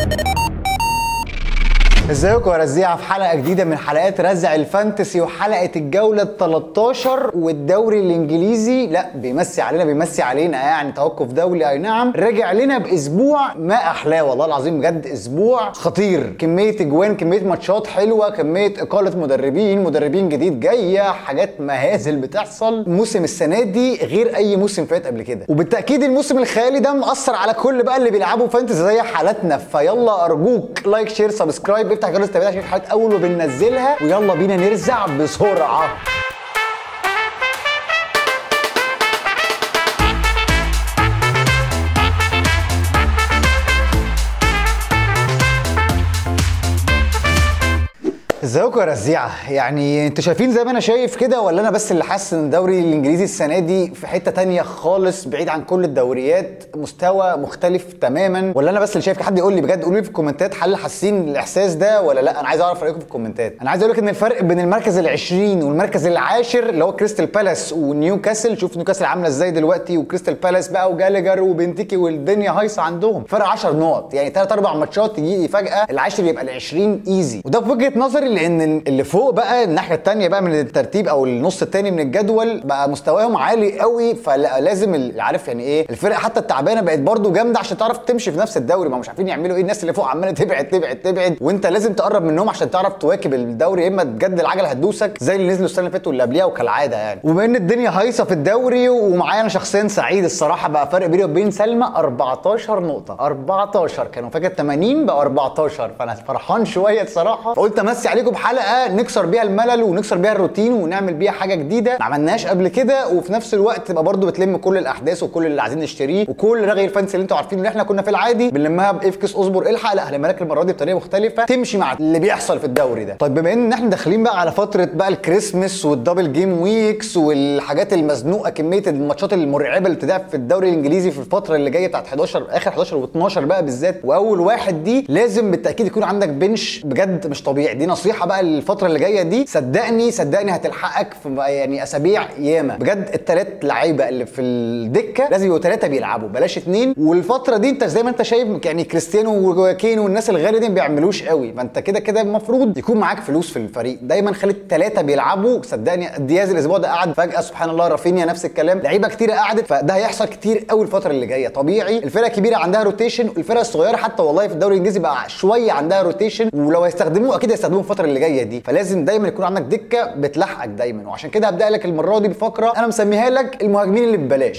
ازيكم يا رزيعه في حلقه جديده من حلقات رزع الفانتسي وحلقه الجوله ال 13 والدوري الانجليزي لا بيمسي علينا بيمسي علينا يعني توقف دولي اي نعم رجع لنا باسبوع ما احلاه والله العظيم بجد اسبوع خطير كميه اجوان كميه ماتشات حلوه كميه اقاله مدربين مدربين جديد جايه حاجات مهازل بتحصل موسم السنه دي غير اي موسم فات قبل كده وبالتاكيد الموسم الخيالي ده مأثر على كل بقى اللي بيلعبوا فانتسي زي حالاتنا فيلا ارجوك لايك شير سبسكرايب افتح جرس التنبيهات عشان الحلقات اول ما بننزلها ويلا بينا نرزع بسرعه ازيكم يا رزيعه يعني انتوا شايفين زي ما انا شايف كده ولا انا بس اللي حاسس ان الدوري الانجليزي السنه دي في حته تانية خالص بعيد عن كل الدوريات مستوى مختلف تماما ولا انا بس اللي شايف حد يقول لي بجد قولوا لي في الكومنتات هل حاسين الاحساس ده ولا لا انا عايز اعرف رايكم في الكومنتات انا عايز اقول لك ان الفرق بين المركز ال20 والمركز العاشر اللي هو كريستال بالاس ونيوكاسل شوف نيوكاسل عامله ازاي دلوقتي وكريستال بالاس بقى وجالجر وبنتيكي والدنيا هايصه عندهم فرق 10 نقط يعني ثلاث اربع ماتشات يجي فجاه العاشر يبقى ال20 ايزي وده في وجهه نظري لان اللي فوق بقى الناحيه الثانيه بقى من الترتيب او النص الثاني من الجدول بقى مستواهم عالي قوي فلازم اللي عارف يعني ايه الفرق حتى التعبانه بقت برده جامده عشان تعرف تمشي في نفس الدوري ما مش عارفين يعملوا ايه الناس اللي فوق عماله تبعد تبعد تبعد وانت لازم تقرب منهم عشان تعرف تواكب الدوري يا اما بجد العجله هتدوسك زي اللي نزلوا السنه اللي فاتت واللي قبليها وكالعاده يعني وبما ان الدنيا هايصه في الدوري ومعايا انا شخصيا سعيد الصراحه بقى فرق بيني وبين سلمى 14 نقطه 14 كانوا فاكر 80 بقى 14 فانا فرحان شويه الصراحه فقلت امسي عليكم بحلقه نكسر بيها الملل ونكسر بيها الروتين ونعمل بيها حاجه جديده ما عملناهاش قبل كده وفي نفس الوقت تبقى برضو بتلم كل الاحداث وكل اللي عايزين نشتريه وكل رغي الفانسي اللي انتوا عارفين ان احنا كنا في العادي بنلمها بافكس اصبر الحق لا هلمها لك المره دي بطريقه مختلفه تمشي مع اللي بيحصل في الدوري ده طيب بما ان احنا داخلين بقى على فتره بقى الكريسماس والدبل جيم ويكس والحاجات المزنوقه كميه الماتشات المرعبه اللي تلعب في الدوري الانجليزي في الفتره اللي جايه بتاعت 11 اخر 11 و12 بقى بالذات واول واحد دي لازم بالتاكيد يكون عندك بنش بجد مش طبيعي دي نصيحه بقى الفتره اللي جايه دي صدقني صدقني هتلحقك في يعني اسابيع ياما بجد الثلاث لعيبه اللي في الدكه لازم يبقوا ثلاثه بيلعبوا بلاش اثنين والفتره دي انت زي ما انت شايف يعني كريستيانو وكين والناس الغاليه دي ما بيعملوش قوي فانت كده كده المفروض يكون معاك فلوس في الفريق دايما خلي الثلاثه بيلعبوا صدقني دياز الاسبوع ده قعد فجاه سبحان الله رافينيا نفس الكلام لعيبه كتيره قعدت فده هيحصل كتير قوي الفتره اللي جايه طبيعي الفرقه الكبيره عندها روتيشن والفرقه الصغيره حتى والله في الدوري الانجليزي بقى شويه عندها روتيشن ولو هيستخدموه اكيد هيستخدموه الفتره اللي جايه دي فلازم دايما يكون عندك دكه بتلحقك دايما وعشان كده هبدا لك المره دي بفقره انا مسميها لك المهاجمين اللي ببلاش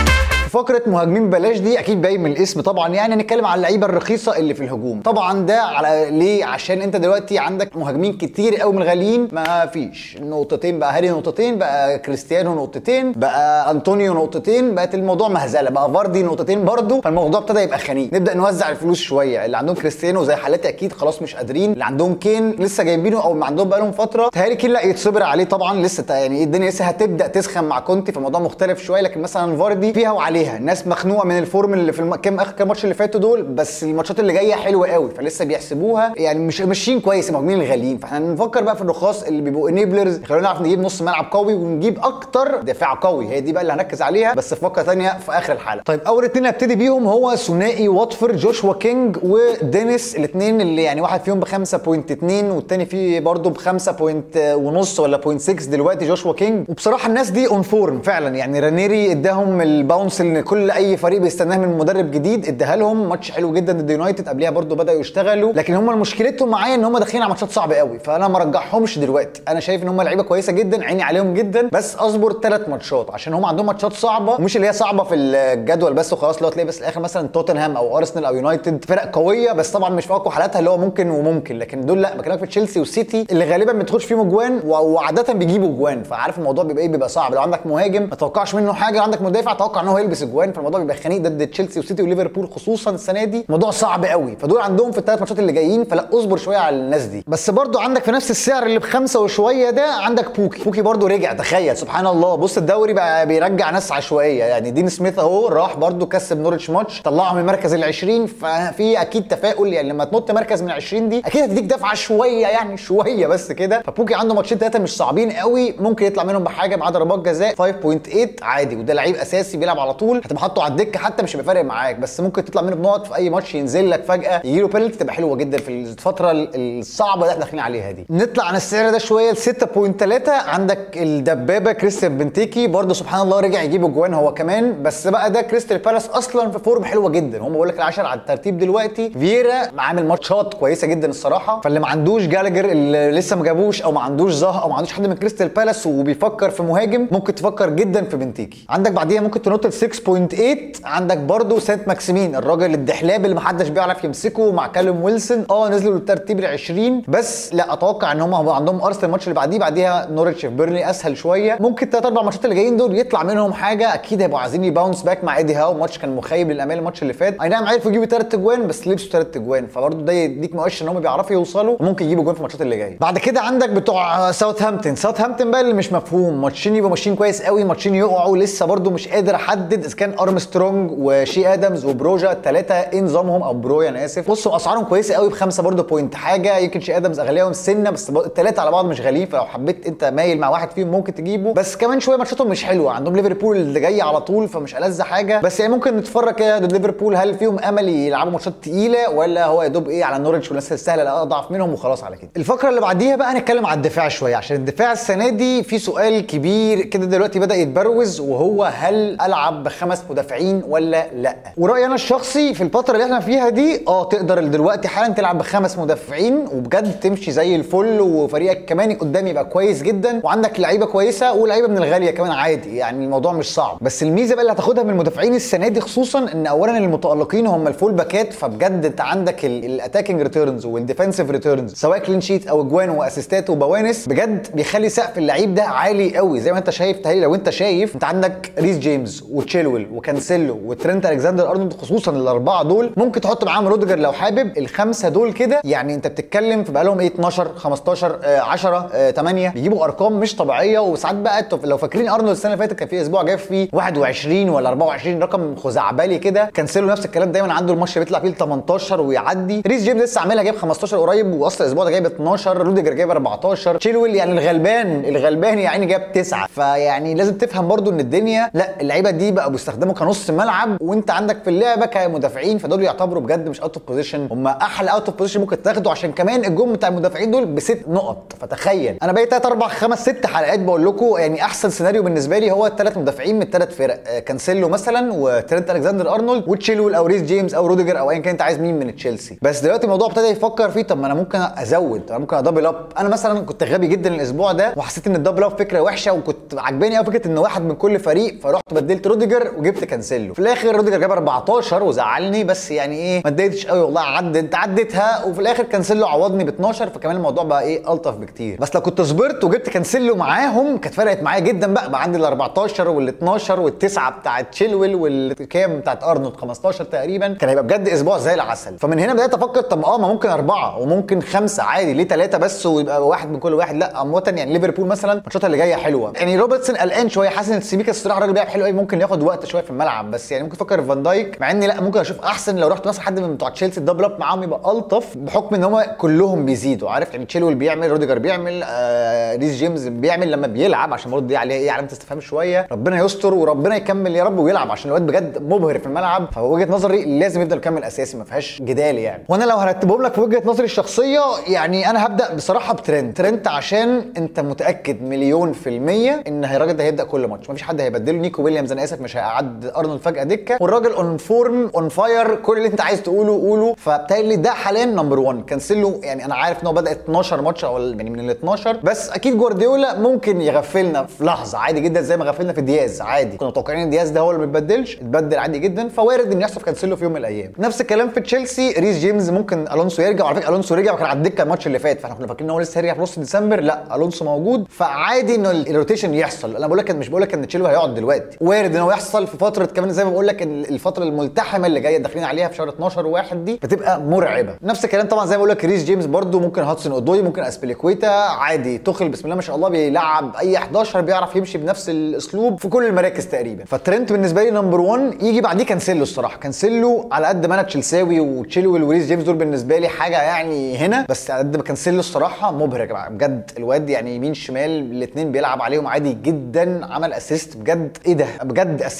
فقره مهاجمين ببلاش دي اكيد باين من الاسم طبعا يعني هنتكلم على اللعيبه الرخيصه اللي في الهجوم طبعا ده على ليه عشان انت دلوقتي عندك مهاجمين كتير قوي من الغاليين ما فيش نقطتين بقى هاري نقطتين بقى كريستيانو نقطتين بقى انطونيو نقطتين بقت الموضوع مهزله بقى فاردي نقطتين برده فالموضوع ابتدى يبقى خنيق نبدا نوزع الفلوس شويه اللي عندهم كريستيانو زي حالاتي اكيد خلاص مش قادرين اللي عندهم كين لسه جايبينه او عندهم بقى لهم فتره تهيألي كين لا يتصبر عليه طبعا لسه يعني الدنيا لسه هتبدا تسخن مع كونتي فالموضوع مختلف شويه لكن مثلا فاردي فيها وعليها الناس مخنوقه من الفورم اللي في الم... كام اخر كام ماتش اللي فاتوا دول بس الماتشات اللي جايه حلوه قوي فلسه بيحسبوها يعني مش ماشيين كويس المهاجمين الغاليين فاحنا نفكر بقى في الرخاص اللي بيبقوا انيبلرز خلونا نعرف نجيب نص ملعب قوي ونجيب اكتر دفاع قوي هي دي بقى اللي هنركز عليها بس في فقره ثانيه في اخر الحلقه طيب اول اثنين هبتدي بيهم هو ثنائي واتفورد جوشوا كينج ودينيس الاثنين اللي يعني واحد فيهم ب 5.2 والتاني فيه برده ب 5 ونص ولا 0.6 دلوقتي جوشوا كينج وبصراحه الناس دي اون فورم فعلا يعني رانيري اداهم الباونس اللي كل اي فريق بيستناه من مدرب جديد اداها لهم ماتش حلو جدا ضد يونايتد قبلها برده بداوا يشتغلوا لكن هم مشكلتهم معايا ان هم داخلين على ماتشات صعبه قوي فانا ما رجعهمش دلوقتي انا شايف ان هم لعيبه كويسه جدا عيني عليهم جدا بس اصبر ثلاث ماتشات عشان هم عندهم ماتشات صعبه ومش اللي هي صعبه في الجدول بس وخلاص اللي هو تلاقي بس الاخر مثلا توتنهام او ارسنال او يونايتد فرق قويه بس طبعا مش في اقوى حالاتها اللي هو ممكن وممكن لكن دول لا بكلمك في تشيلسي والسيتي اللي غالبا ما بتخش فيهم اجوان وعاده بيجيبوا اجوان فعارف الموضوع بيبقى ايه بيبقى صعب لو عندك مهاجم ما تتوقعش منه حاجه عندك مدافع توقع ان هو يلبس اجوان فالموضوع بيبقى خنيق ضد تشيلسي وسيتي وليفربول خصوصا السنه دي موضوع صعب قوي فدول عندهم في الثلاث ماتشات اللي جايين فلا اصبر شويه على الناس دي بس برضو عندك في نفس السعر اللي بخمسه وشويه ده عندك بوكي بوكي برضو رجع تخيل سبحان الله بص الدوري بقى بيرجع ناس عشوائيه يعني دين سميث اهو راح برضو كسب نورتش ماتش طلعه من المركز ال 20 ففي اكيد تفاؤل يعني لما تنط مركز من 20 دي اكيد هتديك دفعه شويه يعني شويه بس كده فبوكي عنده ماتشين ثلاثه مش صعبين قوي ممكن يطلع منهم بحاجه مع ضربات جزاء 5.8 عادي وده لعيب اساسي بيلعب على طول طول هتبقى حاطه على الدكه حتى مش هيبقى فارق معاك بس ممكن تطلع منه بنقط في اي ماتش ينزل لك فجاه يجي له بينالتي تبقى حلوه جدا في الفتره الصعبه اللي احنا داخلين عليها دي نطلع عن السعر ده شويه ل 6.3 عندك الدبابه كريستيان بنتيكي برده سبحان الله رجع يجيب اجوان هو كمان بس بقى ده كريستال بالاس اصلا في فورم حلوه جدا هم بقول لك العشر على الترتيب دلوقتي فييرا عامل ماتشات كويسه جدا الصراحه فاللي ما عندوش جالجر اللي لسه ما جابوش او ما عندوش زه او ما عندوش حد من كريستال بالاس وبيفكر في مهاجم ممكن تفكر جدا في بنتيكي عندك بعديها ممكن تنط ل 6.8 عندك برده سانت ماكسيمين الراجل الدحلاب اللي ما حدش بيعرف يمسكه مع كالوم ويلسون اه نزلوا للترتيب ال 20 بس لا اتوقع ان هم عندهم ارسنال الماتش اللي بعديه بعديها نورتش في بيرلي اسهل شويه ممكن ثلاث اربع ماتشات اللي جايين دول يطلع منهم حاجه اكيد هيبقوا عايزين يباونس باك مع ايدي هاو ماتش كان مخيب للامال الماتش اللي فات اي نعم عرفوا يجيبوا ثلاث اجوان بس لبسوا ثلاث اجوان فبرضه ده يديك مؤشر ان هم بيعرفوا يوصلوا وممكن يجيبوا جوان في الماتشات اللي جايه بعد كده عندك بتوع ساوثهامبتون ساوثهامبتون بقى اللي مش مفهوم ماتشين يبقوا ماشيين كويس قوي ماتشين يقعوا لسه برضه مش قادر احدد اذا كان ارمسترونج وشي ادمز وبروجا الثلاثه ايه نظامهم او برويا انا اسف بصوا اسعارهم كويسه قوي بخمسه برضه بوينت حاجه يمكن شي ادمز اغليهم سنه بس الثلاثه على بعض مش غاليين فلو حبيت انت مايل مع واحد فيهم ممكن تجيبه بس كمان شويه ماتشاتهم مش حلوه عندهم ليفربول اللي جاي على طول فمش ألذ حاجه بس يعني ممكن نتفرج كده ضد ليفربول هل فيهم امل يلعبوا ماتشات تقيله ولا هو يا دوب ايه على نورتش والناس السهله اللي اضعف منهم وخلاص على كده الفقره اللي بعديها بقى نتكلم على الدفاع شويه عشان الدفاع السنه دي في سؤال كبير كده دلوقتي بدا يتبروز وهو هل العب بخمس مدافعين ولا لا ورايي انا الشخصي في الفتره اللي احنا فيها دي اه تقدر دلوقتي حالا تلعب بخمس مدافعين وبجد تمشي زي الفل وفريقك كمان قدام يبقى كويس جدا وعندك لعيبه كويسه ولعيبه من الغاليه كمان عادي يعني الموضوع مش صعب بس الميزه بقى اللي هتاخدها من المدافعين السنه دي خصوصا ان اولا المتالقين هم الفول باكات فبجد انت عندك الاتاكينج ريتيرنز والديفensive ريتيرنز سواء كلين شيت او اجوان واسيستات وبوانس بجد بيخلي سقف اللعيب ده عالي قوي زي ما انت شايف تهيألي لو انت شايف انت عندك ريس جيمس وتشيلويل وكانسيلو وترينت الكسندر ارنولد خصوصا الاربعه دول ممكن تحط معاهم روديجر لو حابب الخمسه دول كده يعني انت بتتكلم في بقالهم ايه 12 15 آه 10 آه 8 بيجيبوا ارقام مش طبيعيه وساعات بقى انتوا لو فاكرين ارنولد السنه اللي فاتت كان في اسبوع جايب فيه 21 ولا 24 رقم خزعبلي كده كانسيلو نفس الكلام دايما عنده الماتش بيطلع فيه 18 ويعدي ريس جيمس لسه عاملها جايب 15 قريب واصلا الاسبوع ده جايب 12 روديجر جايب 14 تشيلويل يعني الغلبان الغلبان يا عيني جاب 9 فيعني لازم تفهم برضو ان الدنيا لا اللعيبه دي بقى بيستخدموا كنص ملعب وانت عندك في اللعبه كمدافعين فدول يعتبروا بجد مش اوت اوف بوزيشن هم احلى اوت اوف بوزيشن ممكن تاخده عشان كمان الجون بتاع المدافعين دول بست نقط فتخيل انا بقيت 3 4 5 6 حلقات بقول لكم يعني احسن سيناريو بالنسبه لي هو الثلاث مدافعين من الثلاث فرق آه كانسيلو مثلا وترينت الكسندر ارنولد وتشيلويل او ريس جيمس او روديجر او ايا كان انت عايز مين من تشيلسي بس دلوقتي الموضوع ابتدى يفكر فيه طب ما انا ممكن ازود انا ممكن ادبل اب انا مثلا كنت غبي جدا الاسبوع ده وحسيت ان الدبل اب فكره وحشه وكنت عجباني قوي فكره ان واحد من كل فريق فرحت بدلت روديجر وجبت كانسيلو في الاخر روديجر جاب 14 وزعلني بس يعني ايه ما اتضايقتش قوي والله عدت انت عديتها وفي الاخر كانسيلو عوضني ب 12 فكمان الموضوع بقى ايه الطف بكتير بس لو كنت صبرت وجبت كانسيلو معاهم كانت فرقت معايا جدا بقى بقى عندي ال 14 وال 12 والتسعه بتاعت تشيلويل والكام بتاعت ارنولد 15 تقريبا كان هيبقى بجد اسبوع زي العسل فمن هنا بدات افكر طب اه ما ممكن اربعه وممكن خمسه عادي ليه ثلاثه بس ويبقى واحد من كل واحد لا عامه يعني ليفربول مثلا الماتشات اللي جايه حلوه يعني روبرتسون قلقان شويه حاسس ان سيميكا الصراحه الراجل بيلعب حلو قوي ممكن ياخد وقت شويه في الملعب بس يعني ممكن افكر في فان دايك مع اني لا ممكن اشوف احسن لو رحت مثلا حد من بتوع تشيلسي الدبل اب معاهم يبقى الطف بحكم ان هم كلهم بيزيدوا عارف يعني تشيلويل بيعمل روديجر بيعمل آه ريس جيمس بيعمل لما بيلعب عشان برضه دي عليه ايه علامه استفهام شويه ربنا يستر وربنا يكمل يا رب ويلعب عشان الواد بجد مبهر في الملعب فوجهه نظري لازم يفضل يكمل اساسي ما فيهاش جدال يعني وانا لو هرتبهم لك في وجهه نظري الشخصيه يعني انا هبدا بصراحه بترند ترند عشان انت متاكد مليون في الميه ان الراجل ده هيبدا كل ماتش مفيش حد هيبدله نيكو ويليامز انا اسف مش هيقعد ارنولد فجاه دكه والراجل اون فورم اون فاير كل اللي انت عايز تقوله قوله فبالتالي ده حاليا نمبر 1 كانسيلو يعني انا عارف ان هو بدا 12 ماتش او يعني من ال 12 بس اكيد جوارديولا ممكن يغفلنا في لحظه عادي جدا زي ما غفلنا في دياز عادي كنا متوقعين ان دياز ده هو اللي ما بيتبدلش اتبدل عادي جدا فوارد ان يحصل في كانسيلو في يوم من الايام نفس الكلام في تشيلسي ريس جيمس ممكن الونسو يرجع وعلى فكره الونسو رجع وكان على الدكه الماتش اللي فات فاحنا كنا فاكرين ان هو لسه هيرجع في نص ديسمبر لا الونسو موجود فعادي ان الروتيشن يحصل انا بقول لك مش بقول لك ان تشيلو هيقعد دلوقتي وارد ان هو يحصل في فتره كمان زي ما بقول لك ان الفتره الملتحمه اللي جايه داخلين عليها في شهر 12 واحد دي بتبقى مرعبه نفس الكلام طبعا زي ما بقول لك ريس جيمس برده ممكن هاتسون اودوي ممكن اسبليكويتا عادي تخل بسم الله ما شاء الله بيلعب اي 11 بيعرف يمشي بنفس الاسلوب في كل المراكز تقريبا فالترند بالنسبه لي نمبر 1 يجي بعديه كانسيلو الصراحه كانسيلو على قد ما انا تشيلساوي وتشيلويل وريس جيمس دول بالنسبه لي حاجه يعني هنا بس على قد ما كانسيلو الصراحه مبهر يا جماعه بجد الواد يعني يمين شمال الاثنين بيلعب عليهم عادي جدا عمل اسيست بجد ايه ده بجد اسيست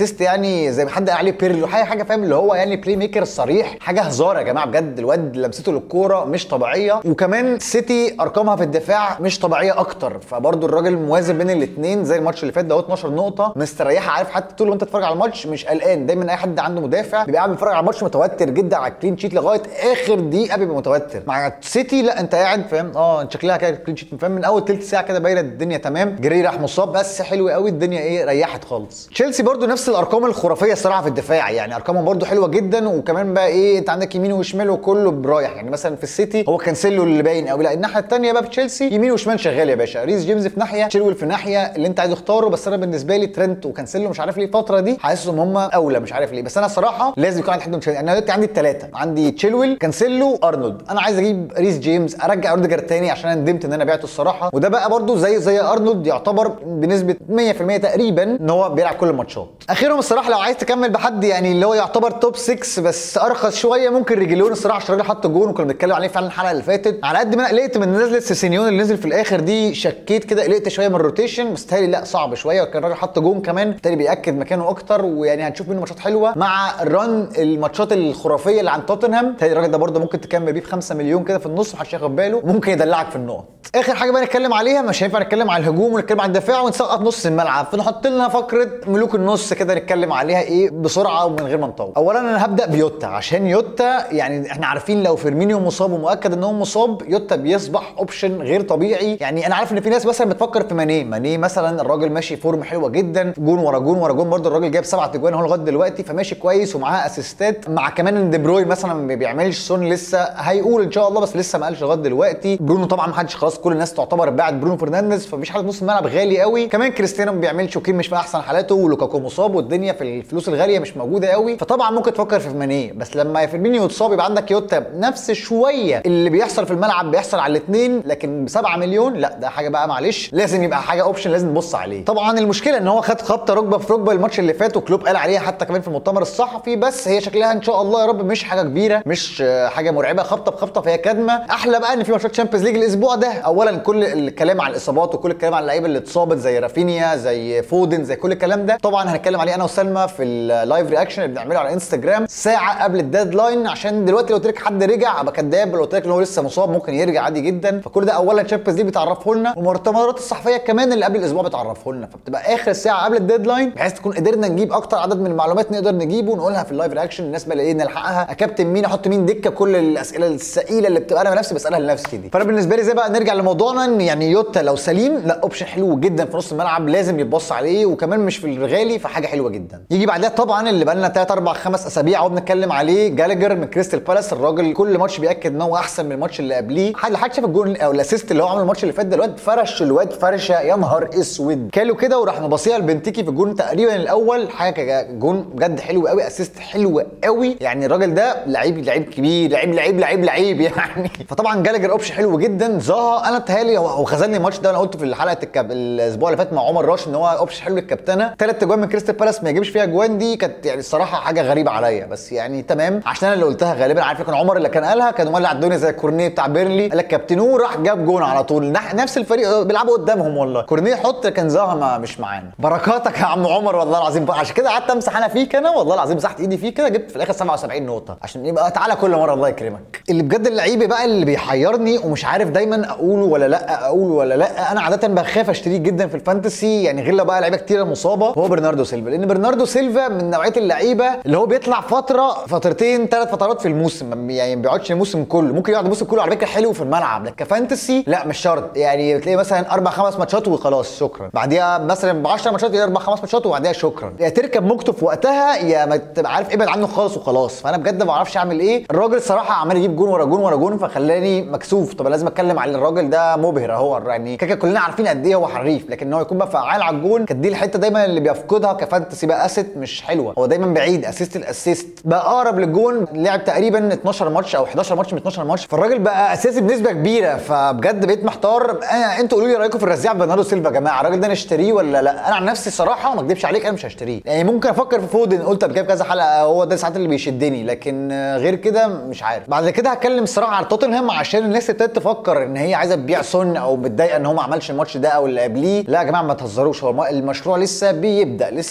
اسيست يعني زي ما حد قال عليه بيرلو حاجه حاجه فاهم اللي هو يعني بلاي ميكر صريح حاجه هزار يا جماعه بجد الواد لمسته للكوره مش طبيعيه وكمان سيتي ارقامها في الدفاع مش طبيعيه اكتر فبرضه الراجل موازن بين الاثنين زي الماتش اللي فات ده هو 12 نقطه مستريحه عارف حتى طول وانت تتفرج على الماتش مش قلقان دايما اي حد عنده مدافع بيبقى قاعد بيتفرج على الماتش متوتر جدا على الكلين شيت لغايه اخر دقيقه بيبقى متوتر مع سيتي لا انت قاعد فاهم اه انت شكلها كده كلين شيت فاهم من اول تلت ساعه كده باينه الدنيا تمام جري راح مصاب بس حلو قوي الدنيا ايه ريحت خالص تشيلسي برضو نفس الارقام الخرافيه الصراحه في الدفاع يعني ارقامهم برضو حلوه جدا وكمان بقى ايه انت عندك يمين وشمال وكله برايح يعني مثلا في السيتي هو كانسيلو اللي باين قوي لا الناحيه الثانيه بقى في تشيلسي يمين وشمال شغال يا باشا ريس جيمس في ناحيه تشيلويل في ناحيه اللي انت عايز تختاره بس انا بالنسبه لي ترنت وكانسيلو مش عارف ليه الفتره دي حاسسهم هم اولى مش عارف ليه بس انا صراحه لازم يكون عندي حد من تشيلسي انا دلوقتي عندي الثلاثه عندي تشيلويل كانسيلو ارنولد انا عايز اجيب ريس جيمس ارجع اوديجار تاني عشان انا ندمت ان انا بعته الصراحه وده بقى برضو زي زي ارنولد يعتبر بنسبه 100% تقريبا ان هو بيلعب كل الماتشات اخرهم الصراحه لو عايز تكمل بحد يعني اللي هو يعتبر توب 6 بس ارخص شويه ممكن ريجيلون الصراحه عشان الراجل حط جون وكنا بنتكلم عليه فعلا الحلقه اللي فاتت على قد ما انا قلقت من نزله سيسينيون اللي نزل في الاخر دي شكيت كده قلقت شويه من الروتيشن بس تهيألي لا صعب شويه وكان الراجل حط جون كمان بالتالي بياكد مكانه اكتر ويعني هنشوف منه ماتشات حلوه مع الرن الماتشات الخرافيه اللي عند توتنهام تهيألي الراجل ده برده ممكن تكمل بيه ب 5 مليون كده في النص محدش ياخد باله ممكن يدلعك في النقط اخر حاجه بقى نتكلم عليها مش هينفع نتكلم على الهجوم ونتكلم على الدفاع ونسقط نص الملعب فنحط لنا فقره ملوك النص كده نتكلم عليها ايه بسرعه ومن غير ما نطول اولا انا هبدا بيوتا عشان يوتا يعني احنا عارفين لو فيرمينيو مصاب ومؤكد ان هو مصاب يوتا بيصبح اوبشن غير طبيعي يعني انا عارف ان في ناس مثلا بتفكر في ماني ماني مثلا الراجل ماشي فورم حلوه جدا جون ورا جون ورا جون برده الراجل جايب سبعة اجوان اهو لغايه دلوقتي فماشي كويس ومعاه اسيستات مع كمان ان دي بروي مثلا ما بيعملش سون لسه هيقول ان شاء الله بس لسه ما قالش لغايه دلوقتي برونو طبعا ما حدش خلاص كل الناس تعتبر باعت برونو فرنانديز فمفيش حد نص الملعب غالي قوي كمان كريستيانو ما بيعملش وكيم مش في احسن حالاته ولوكاكو مصاب والدنيا في الفلوس الغاليه مش موجوده قوي فطبعا ممكن تفكر في ماني بس لما فيرمينيو يتصاب يبقى عندك يوتا نفس شويه اللي بيحصل في الملعب بيحصل على الاثنين لكن ب 7 مليون لا ده حاجه بقى معلش لازم يبقى حاجه اوبشن لازم نبص عليه طبعا المشكله ان هو خد خبطه ركبه في ركبه الماتش اللي فات وكلوب قال عليها حتى كمان في المؤتمر الصحفي بس هي شكلها ان شاء الله يا رب مش حاجه كبيره مش حاجه مرعبه خبطه بخبطه فهي كدمه احلى بقى ان في ماتشات تشامبيونز ليج الاسبوع ده اولا كل الكلام على الاصابات وكل الكلام على اللعيبه اللي اتصابت زي رافينيا زي فودن زي كل الكلام ده طبعا هنتكلم عليه انا وسلمى في اللايف رياكشن اللي بنعمله على انستجرام ساعه قبل الديدلاين عشان دلوقتي لو قلت لك حد رجع ابقى كداب لو قلت لك ان هو لسه مصاب ممكن يرجع عادي جدا فكل ده اولا تشامبيونز ليج بتعرفه لنا والمؤتمرات الصحفيه كمان اللي قبل الاسبوع بتعرفه لنا فبتبقى اخر ساعه قبل الديدلاين بحيث تكون قدرنا نجيب اكتر عدد من المعلومات نقدر نجيبه ونقولها في اللايف رياكشن الناس بقى ايه نلحقها اكابتن مين احط مين دكه كل الاسئله الثقيله اللي بتبقى انا نفسي بسالها لنفسي دي فانا بالنسبه لي زي بقى نرجع لموضوعنا ان يعني يوتا لو سليم لا اوبشن حلو جدا في نص الملعب لازم يتبص عليه وكمان مش في الغالي فحاجه حلوه جدا يجي بعدها طبعا اللي بقى لنا 3 4 5 اسابيع اهو بنتكلم عليه جالجر من كريستال بالاس الراجل كل ماتش بياكد ان هو احسن من الماتش اللي قبليه حد حد شاف الجون او الاسيست اللي هو عمل الماتش اللي فات ده الواد فرش الواد فرشه يا نهار اسود كاله كده وراح مبصيها لبنتيكي في الجون تقريبا الاول حاجه جون بجد حلو قوي اسيست حلو قوي يعني الراجل ده لعيب لعيب كبير لعيب لعيب لعيب لعيب يعني فطبعا جالجر اوبشن حلو جدا ظهر انا اتهيألي هو خذلني الماتش ده انا قلت في حلقه الكاب الاسبوع اللي فات مع عمر راش ان هو اوبشن حلو للكابتنه ثلاث اجوان من كريستال بالاس ما يجيبش فيها اجوان دي كانت يعني الصراحه حاجه غريبه عليا بس يعني تمام عشان انا اللي قلتها غالبا عارف كان عمر اللي كان قالها كان مولع الدنيا زي الكورنيه بتاع بيرلي قال لك كابتنوه راح جاب جون على طول نفس الفريق بيلعبوا قدامهم والله كورنيه حط كان زها مش معانا بركاتك يا عم عمر والله العظيم عشان كده قعدت امسح انا فيك انا والله العظيم مسحت ايدي فيه كده جبت في الاخر 77 نقطه عشان يبقى تعالى كل مره الله يكرمك اللي بجد اللعيب بقى اللي بيحيرني ومش عارف دايما اقوله ولا لا اقوله ولا لا انا عاده بخاف اشتريه جدا في الفانتسي يعني غير لو بقى لعيبه كتيره مصابه هو برناردو سيلفا لان برناردو سيلفا من نوعيه اللعيبه اللي هو بيطلع فتره فترتين ثلاث فترات في الموسم يعني ما بيقعدش الموسم كله ممكن يقعد الموسم كله على فكره حلو في الملعب لكن كفانتسي لا مش شرط يعني بتلاقي مثلا اربع خمس ماتشات وخلاص شكرا بعديها مثلا ب 10 ماتشات اربع خمس ماتشات وبعديها شكرا يا تركب موجته في وقتها يا ما تبقى عارف ابعد عنه خالص وخلاص فانا بجد ما اعرفش اعمل ايه الراجل الصراحه عمال يجيب جون ورا جون ورا جون فخلاني مكسوف طب لازم اتكلم على الراجل ده مبهر اهو يعني كده كلنا عارفين قد ايه هو حريف لكن ان هو يكون بقى فعال على الجون كانت دي الحته دايما اللي بيفقدها كفانتسي بقى اسيت مش حلوه هو دايما بعيد اسيست الاسيست بقى اقرب للجون لعب تقريبا 12 ماتش او 11 ماتش من 12 ماتش فالراجل بقى اساسي بنسبه كبيره فبجد بقيت محتار انا انتوا قولوا لي رايكم في الرزاع برناردو سيلفا يا جماعه الراجل ده نشتريه ولا لا انا عن نفسي الصراحه ما اكذبش عليك انا مش هشتريه يعني ممكن افكر في فودن قلت قبل كده كذا حلقه هو ده ساعات اللي بيشدني لكن غير كده مش عارف بعد كده هتكلم الصراحه على توتنهام عشان الناس ابتدت تفكر ان هي عايزه تبيع سون او متضايقه ان هو ما عملش الماتش ده او اللي قبليه لا يا جماعه ما تهزروش هو المشروع لسه بيبدا لسه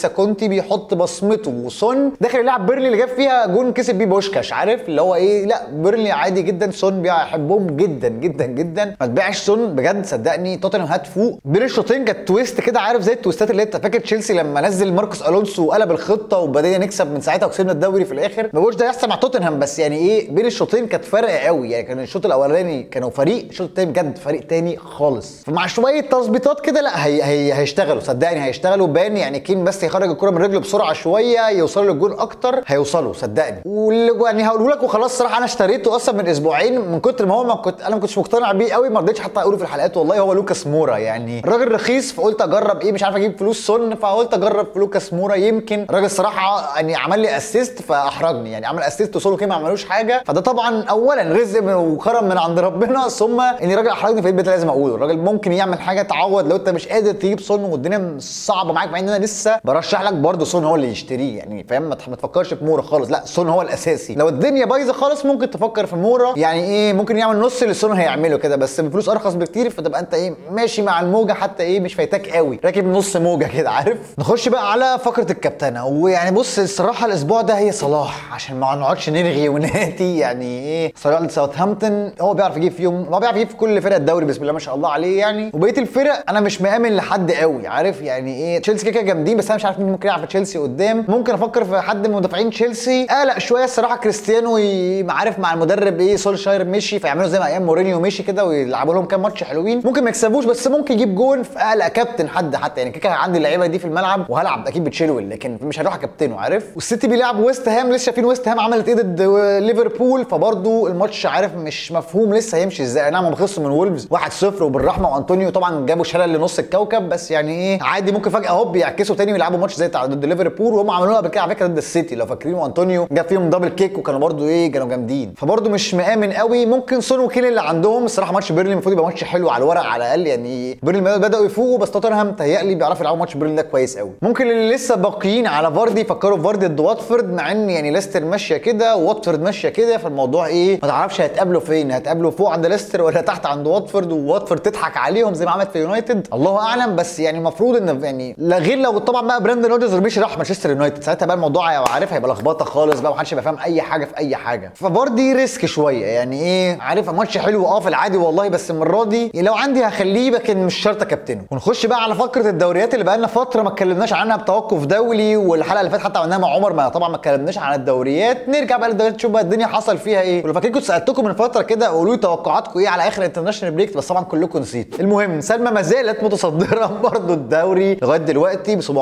كونتي بيحط بصمته وسون داخل يلعب بيرلي اللي جاب فيها جون كسب بيه بوشكاش عارف اللي هو ايه لا بيرلي عادي جدا سون بيحبهم جدا جدا جدا ما تبيعش سون بجد صدقني توتنهام هتفوق بين الشوطين كانت تويست كده عارف زي التويستات اللي انت فاكر تشيلسي لما نزل ماركوس الونسو وقلب الخطه وبدأنا نكسب من ساعتها وكسبنا الدوري في الاخر ما بقولش ده يحصل مع توتنهام بس يعني ايه بين الشوطين كانت فرق قوي يعني كان الشوط الاولاني كانوا فريق الشوط الثاني بجد فريق تاني خالص فمع شويه تظبيطات كده لا هي هي هيشتغلوا صدقني هيشتغلوا بان يعني كين بس يخرج الكره من رجله بسرعه شويه يوصلوا للجول اكتر هيوصلوا صدقني واللي يعني هقوله لك وخلاص صراحه انا اشتريته اصلا من اسبوعين من كتر ما هو ما كنت انا ما كنتش مقتنع بيه قوي ما رضيتش حتى اقوله في الحلقات والله هو لوكاس مورا يعني الراجل رخيص فقلت اجرب ايه مش عارف اجيب فلوس سن فقلت اجرب في لوكاس مورا يمكن الراجل صراحه يعني عمل لي اسيست فاحرجني يعني عمل اسيست وسولو كده ما عملوش حاجه فده طبعا اولا رزق من وكرم من عند ربنا ثم ان الراجل احرجني في البيت لازم اقوله الراجل ممكن يعمل حاجه تعوض لو انت مش قادر تجيب سون والدنيا صعبه معاك مع ان انا لسه برشح لك برضه سون هو اللي يشتريه يعني فاهم ما تفكرش في مورا خالص لا سون هو الاساسي لو الدنيا بايظه خالص ممكن تفكر في مورا يعني ايه ممكن يعمل نص اللي سون هيعمله كده بس بفلوس ارخص بكتير فتبقى انت ايه ماشي مع الموجه حتى ايه مش فايتاك قوي راكب نص موجه كده عارف نخش بقى على فقره الكابتنه ويعني بص الصراحه الاسبوع ده هي صلاح عشان ما نقعدش نرغي وناتي يعني ايه صلاح ساوثهامبتون هو بيعرف يجيب فيهم هو بيعرف يجيب في كل فرق الدوري بسم الله ما شاء الله عليه يعني وبقيه الفرق انا مش مآمن لحد قوي عارف يعني ايه تشيلسي كده كده جامدين بس انا مش عارف مين ممكن يلعب في تشيلسي قدام ممكن افكر في حد من مدافعين تشيلسي قلق شويه الصراحه كريستيانو ي- عارف مع المدرب ايه سولشاير مشي فيعملوا زي ما ايام مورينيو مشي كده ويلعبوا لهم كام ماتش حلوين ممكن ما يكسبوش بس ممكن يجيب جون في قلق كابتن حد حتى يعني كده كده عندي اللعيبه دي في الملعب وهلعب اكيد بتشيلويل لكن مش هروح اكابتنه عارف والسيتي بيلعب ويست هام لسه شايفين ويست هام عملت ايه ضد ليفربول فبرضه الماتش عارف مش مفهوم لسه هيمشي ازاي نعم هم خسروا من وولفز 1-0 وبالرحمه وانطونيو طبعا جابوا شلل لنص الكوكب بس يعني ايه عادي ممكن فجاه هوب يعكسوا تاني ويلعبوا ماتش زي بتاع ضد ليفربول وهم عملوها قبل كده على فكره ضد السيتي لو فاكرين وانطونيو جاب فيهم دبل كيك وكانوا برضه ايه كانوا جامدين فبرضه مش مآمن قوي ممكن سون وكيل اللي عندهم الصراحه ماتش بيرلي المفروض يبقى ماتش حلو على الورق على الاقل يعني بيرلي بداوا يفوقوا بس توتنهام تهيألي بيعرفوا يلعبوا ماتش بيرلي ده كويس قوي ممكن اللي لسه باقيين على فاردي يفكروا في فاردي ضد واتفورد مع ان يعني ليستر ماشيه كده وواتفورد ماشيه كده فالموضوع ايه ما تعرفش هيتقابلوا فين هيتقابلوا فوق عند ليستر ولا تحت عند واتفورد وواتفورد تضحك عليهم زي ما عملت في يونايتد الله اعلم بس يعني المفروض ان يعني لا غير لو طبعا بقى براندن رودرز مشي راح مانشستر يونايتد ساعتها بقى الموضوع عارف هيبقى لخبطه خالص بقى ومحدش هيبقى فاهم اي حاجه في اي حاجه فباردي ريسك شويه يعني ايه عارف ماتش حلو اه في العادي والله بس المره دي لو عندي هخليه لكن مش شرط اكابتنه ونخش بقى على فقره الدوريات اللي بقى لنا فتره ما اتكلمناش عنها بتوقف دولي والحلقه اللي فاتت حتى عملناها مع عمر ما طبعا ما اتكلمناش عن الدوريات نرجع بقى للدوريات نشوف بقى الدنيا حصل فيها ايه ولو فاكرين كنت سالتكم من فتره كده قولوا لي توقعاتكم ايه على اخر انترناشونال بريك بس طبعا كلكم نسيتوا المهم سلمى ما زالت متصدره برضه الدوري لغايه دلوقتي ب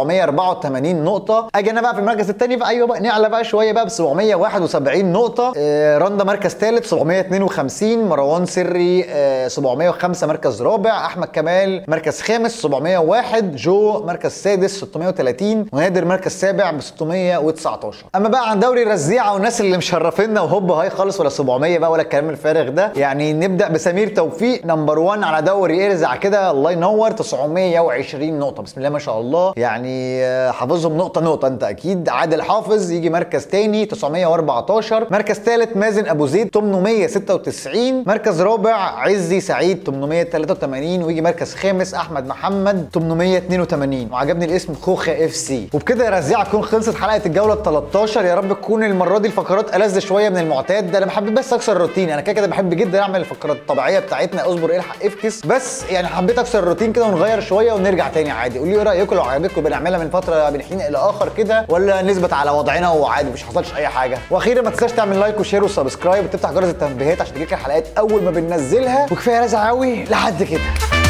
784 نقطه اجي انا بقى في المركز الثاني بقى ايوه بقى نعلى بقى شويه بقى ب 771 نقطه آه رندا مركز ثالث 752 مروان سري آه 705 مركز رابع احمد كمال مركز خامس 701 جو مركز سادس 630 ونادر مركز سابع ب 619 اما بقى عن دوري الرزيعه والناس اللي مشرفينا وهوب هاي خالص ولا 700 بقى ولا الكلام الفارغ ده يعني نبدا بسمير توفيق نمبر 1 على دوري ارزع كده الله ينور 920 نقطه بسم الله ما شاء الله يعني آه، حافظهم نقطه نقطه انت اكيد عادل حافظ يجي مركز تاني 914 مركز ثالث مازن ابو زيد 896 مركز رابع عزي سعيد 883 ويجي مركز خامس احمد محمد 882 وعجبني الاسم خوخه اف سي وبكده يا رزيعه تكون خلصت حلقه الجوله ال 13 يا رب تكون المره دي الفقرات ألذ شويه من المعتاد ده انا بحب بس اكسر الروتين انا كده كده بحب جدا اعمل الفقرات الطبيعيه بتاعتنا اصبر الحق افكس بس يعني حبيت اكسر الروتين كده ونغير شويه ونرجع تاني عادي قولوا لي ايه رايكم لو عجبتكم بنعملها من فتره من حين الى اخر كده ولا نثبت على وضعنا وعادي مش حصلش اي حاجه واخيرا ما تنساش تعمل لايك وشير وسبسكرايب وتفتح جرس التنبيهات عشان تجيلك الحلقات اول ما بننزلها وكفايه رزعاوي لحد كده